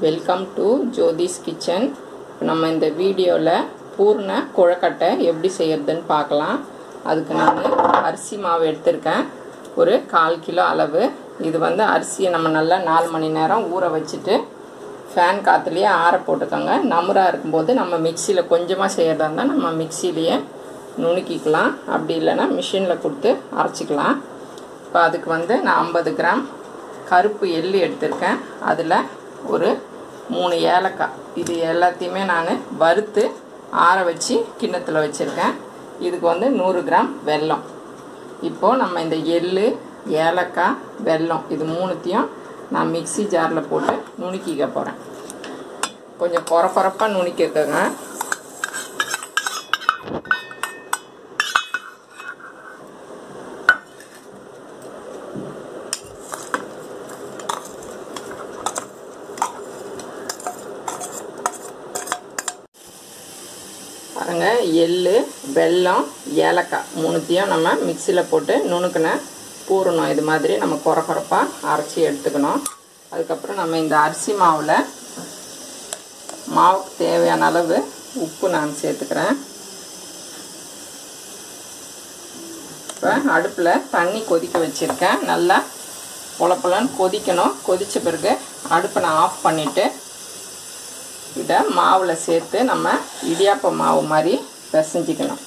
welcome to Jothi's kitchen இப்போ நம்ம இந்த வீடியோவில் பூர்ண குழக்கட்டை எப்படி செய்யறதுன்னு பார்க்கலாம் அதுக்கு நான் அரிசி மாவு எடுத்திருக்கேன் ஒரு கால் கிலோ அளவு இது வந்து அரிசியை நம்ம நல்லா நாலு மணி நேரம் ஊற வச்சுட்டு ஃபேன் காற்றுலேயே ஆற போட்டுக்கோங்க நமுறாக இருக்கும்போது நம்ம மிக்சியில் கொஞ்சமாக செய்கிறதா இருந்தால் நம்ம மிக்சிலேயே நுணுக்கிக்கலாம் அப்படி இல்லைன்னா மிஷினில் கொடுத்து அரைச்சிக்கலாம் இப்போ அதுக்கு வந்து நான் ஐம்பது கிராம் கருப்பு எள்ளு எடுத்திருக்கேன் அதில் ஒரு மூணு ஏலக்காய் இது எல்லாத்தையுமே நான் வறுத்து ஆற வச்சு கிண்ணத்தில் வச்சுருக்கேன் இதுக்கு வந்து நூறு கிராம் வெல்லம் இப்போது நம்ம இந்த எள்ளு ஏலக்காய் வெல்லம் இது மூணுத்தையும் நான் மிக்சி ஜாரில் போட்டு நுணுக்கிக்க போகிறேன் கொஞ்சம் குறை குறப்பாக நுணுக்கிக்கோங்க பாருங்க எள்ளு வெல்லம் ஏலக்காய் மூணுத்தையும் நம்ம மிக்சியில் போட்டு நுணுக்கின பூரணும் இது மாதிரி நம்ம குறை குறைப்பாக அரைச்சி எடுத்துக்கணும் அதுக்கப்புறம் நம்ம இந்த அரிசி மாவில் மாவுக்கு தேவையான அளவு உப்பு நான் சேர்த்துக்கிறேன் இப்போ அடுப்பில் தண்ணி கொதிக்க வச்சுருக்கேன் நல்லா பொலப்பொலன்னு கொதிக்கணும் கொதித்த பிறகு அடுப்பை நான் ஆஃப் பண்ணிவிட்டு இதை மாவில் சேர்த்து நம்ம இடியாப்ப மாவு மாதிரி பிசைஞ்சிக்கணும்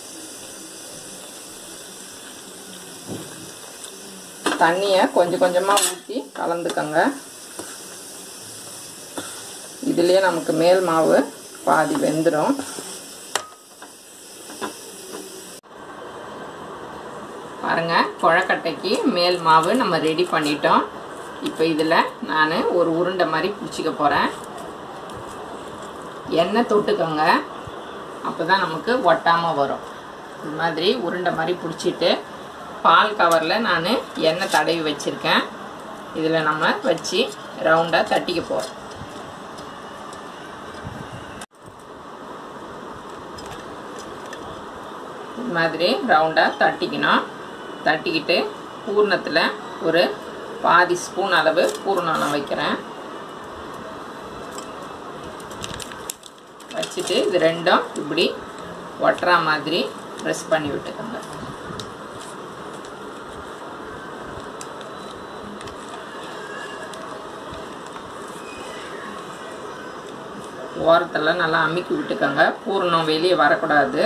தண்ணியை கொஞ்சம் கொஞ்சமாக ஊற்றி கலந்துக்கோங்க இதுலேயே நமக்கு மேல் மாவு பாதி வெந்துடும் பாருங்கள் குழக்கட்டைக்கு மேல் மாவு நம்ம ரெடி பண்ணிட்டோம் இப்போ இதில் நான் ஒரு உருண்டை மாதிரி பிடிச்சிக்க போகிறேன் எண்ணெய் தொட்டுக்கோங்க அப்போ தான் நமக்கு ஒட்டாமல் வரும் இது மாதிரி உருண்டை மாதிரி பிடிச்சிட்டு பால் கவரில் நான் எண்ணெய் தடவி வச்சுருக்கேன் இதில் நம்ம வச்சு ரவுண்டாக தட்டிக்க போகிறோம் இது மாதிரி ரவுண்டாக தட்டிக்கணும் தட்டிக்கிட்டு பூர்ணத்தில் ஒரு பாதி ஸ்பூன் அளவு பூர்ணம் நான் வைக்கிறேன் வச்சுட்டு இது ரெண்டும் இப்படி ஒட்டுறா மாதிரி ப்ரெஸ் பண்ணி விட்டுக்கோங்க ஓரத்தில் நல்லா அமுக்கி விட்டுக்கோங்க பூரணம் வெளியே வரக்கூடாது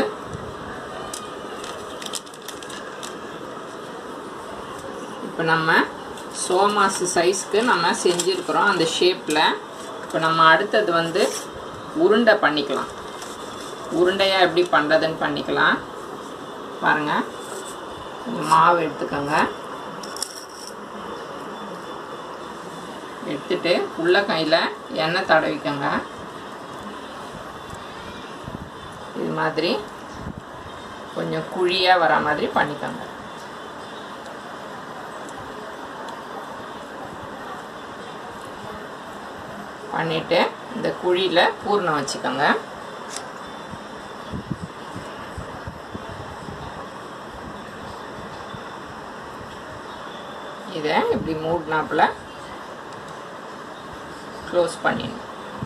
இப்போ நம்ம சோமாசு சைஸ்க்கு நம்ம செஞ்சுருக்குறோம் அந்த ஷேப்பில் இப்போ நம்ம அடுத்தது வந்து உருண்டை பண்ணிக்கலாம் உருண்டையாக எப்படி பண்ணுறதுன்னு பண்ணிக்கலாம் பாருங்கள் மாவு எடுத்துக்கோங்க எடுத்துட்டு உள்ள கையில் எண்ணெய் தடவிக்கோங்க இது மாதிரி கொஞ்சம் குழியாக வர மாதிரி பண்ணிக்கோங்க பண்ணிவிட்டு இந்த குழியில் பூர்ணம் வச்சுக்கோங்க இதை இப்படி மூடினாப்புல க்ளோஸ் பண்ணிடணும்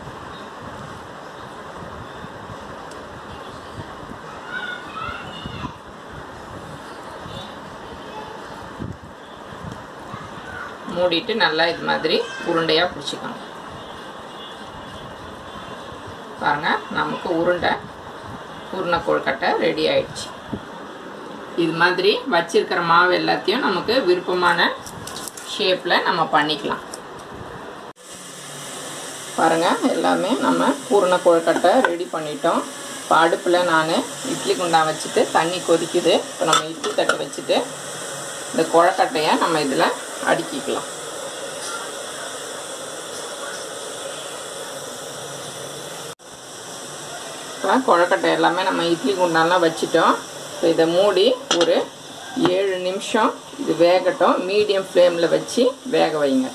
மூடிட்டு நல்லா இது மாதிரி உருண்டையாக பிடிச்சிக்கணும் பாருங்க நமக்கு உருண்டை பூர்ண கொழுக்கட்டை ரெடி ஆயிடுச்சு இது மாதிரி வச்சிருக்கிற மாவு எல்லாத்தையும் நமக்கு விருப்பமான ஷேப்பில் நம்ம பண்ணிக்கலாம் பாருங்கள் எல்லாமே நம்ம பூர்ண கொழுக்கட்டை ரெடி பண்ணிட்டோம் இப்போ அடுப்பில் நான் இட்லி குண்டான் வச்சுட்டு தண்ணி கொதிக்குது இப்போ நம்ம இட்லி தட்டை வச்சுட்டு இந்த கொழக்கட்டையை நம்ம இதில் அடுக்கிக்கலாம் இப்போ கொழக்கட்டை எல்லாமே நம்ம இட்லி குண்டான்லாம் வச்சுட்டோம் இப்போ இதை மூடி ஒரு ஏழு நிமிஷம் இது வேகட்டும் மீடியம் ஃப்ளேமில் வச்சு வேக வைங்க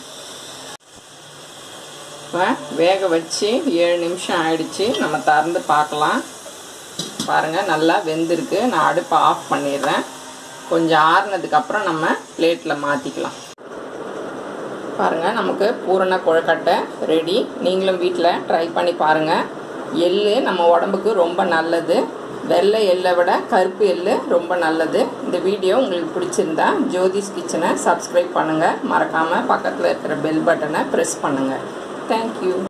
இப்போ வேக வச்சு ஏழு நிமிஷம் ஆயிடுச்சு நம்ம திறந்து பார்க்கலாம் பாருங்கள் நல்லா வெந்திருக்கு நான் அடுப்பை ஆஃப் பண்ணிடுறேன் கொஞ்சம் ஆறுனதுக்கப்புறம் நம்ம பிளேட்டில் மாற்றிக்கலாம் பாருங்கள் நமக்கு பூரண கொழுக்கட்டை ரெடி நீங்களும் வீட்டில் ட்ரை பண்ணி பாருங்கள் எள்ளு நம்ம உடம்புக்கு ரொம்ப நல்லது வெள்ளை எள்ளை விட கருப்பு எள்ளு ரொம்ப நல்லது இந்த வீடியோ உங்களுக்கு பிடிச்சிருந்தா ஜோதிஸ் கிச்சனை சப்ஸ்கிரைப் பண்ணுங்கள் மறக்காமல் பக்கத்தில் இருக்கிற பெல் பட்டனை ப்ரெஸ் பண்ணுங்கள் தேங்க்யூ